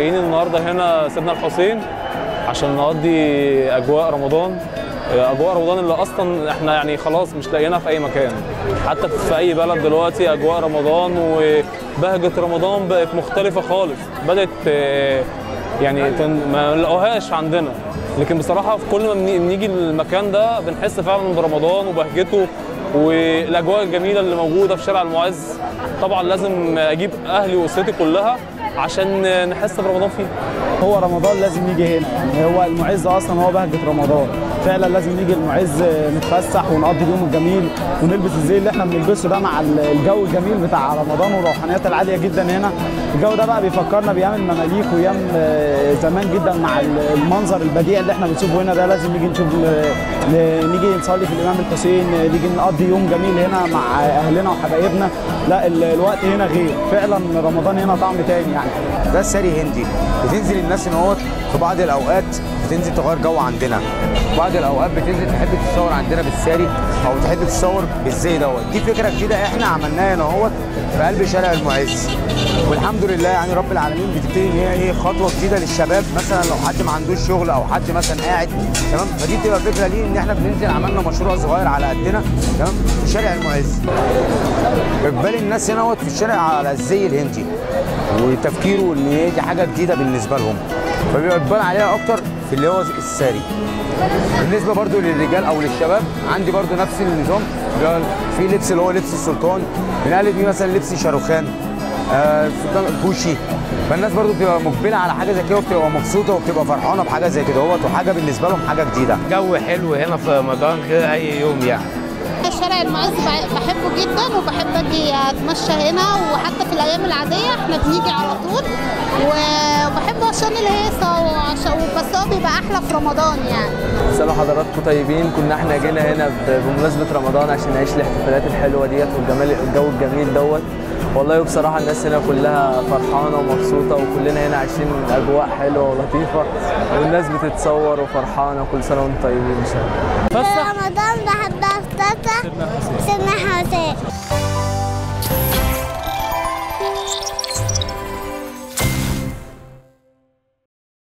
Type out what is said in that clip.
جايين النهارده هنا سيدنا الحسين عشان نقضي اجواء رمضان اجواء رمضان اللي اصلا احنا يعني خلاص مش لاقيينها في اي مكان حتى في اي بلد دلوقتي اجواء رمضان وبهجه رمضان بقت مختلفه خالص بدات آه، يعني تن- ما نلاقوهاش عندنا لكن بصراحه في كل ما بني- بنيجي المكان ده بنحس فعلا برمضان وبهجته والاجواء الجميله اللي موجوده في شارع المعز طبعا لازم اجيب اهلي واسرتي كلها عشان نحس برمضان فيه هو رمضان لازم يجي هنا يعني هو المعز اصلا هو بهجه رمضان فعلا لازم نيجي المعز نتفسح ونقضي اليوم الجميل ونلبس الزي اللي احنا بنلبسه ده مع الجو الجميل بتاع رمضان والروحانيات العاليه جدا هنا الجو ده بقى بيفكرنا بايام المماليك وايام آه، زمان جدا مع المنظر البديع اللي احنا بنشوفه هنا ده لازم نيجي نشوف ن- نيجي نصلي في الامام الحسين نيجي نقضي يوم جميل هنا مع اهلنا وحبايبنا لا ال- الوقت هنا غير فعلا رمضان هنا طعم تاني يعني ده الساري هندي بتنزل الناس ان هو في بعض الاوقات بتنزل تغير جو عندنا في بعض الاوقات بتنزل تحب تتصور عندنا بالساري او تحب تتصور بالزي دوت دي فكره جديده احنا عملناها هنا اهوت في قلب شارع المعز والحمد لله يعني رب العالمين بتبتدي ان هي ايه خطوه جديده للشباب مثلا لو حد ما عندوش شغل او حد مثلا قاعد تمام فدي بتبقى فكره ليه ان احنا بننزل عملنا مشروع صغير على قدنا تمام في شارع المعز اقبال الناس هنا هوت في الشارع على الزي الهندي وتفكيره ان هي دي حاجه جديده بالنسبه لهم فبيبقى اقبال عليها اكتر في اللي هو الساري بالنسبه برضو للرجال او للشباب عندي برضو نفس النظام اللي هو في لبس اللي هو لبس السلطان بنقلد بيه مثلا لبس شاروخان آه السلطان الكوشي فالناس برضو بتبقى مقبله على حاجه زي كده وبتبقى مبسوطه وبتبقى فرحانه بحاجه زي كده اهوت وحاجه بالنسبه لهم حاجه جديده جو حلو هنا في رمضان غير اي يوم يعني شارع المعز بع- بحبه جدا وبحب اجي اتمشى هنا وحتى في الايام العاديه احنا بنيجي على طول و- وبحبه عشان الهيصه وعشان بس هو بيبقى احلى في رمضان يعني سنة حضراتكم طيبين كنا احنا جينا هنا ب- بمناسبة رمضان عشان نعيش الاحتفالات الحلوة ديت والجمال الجو الجميل دوت والله بصراحة الناس هنا كلها فرحانة ومبسوطة وكلنا هنا عايشين أجواء حلوة ولطيفة والناس بتتصور وفرحانة كل سنة وانتم طيبين إن شاء الله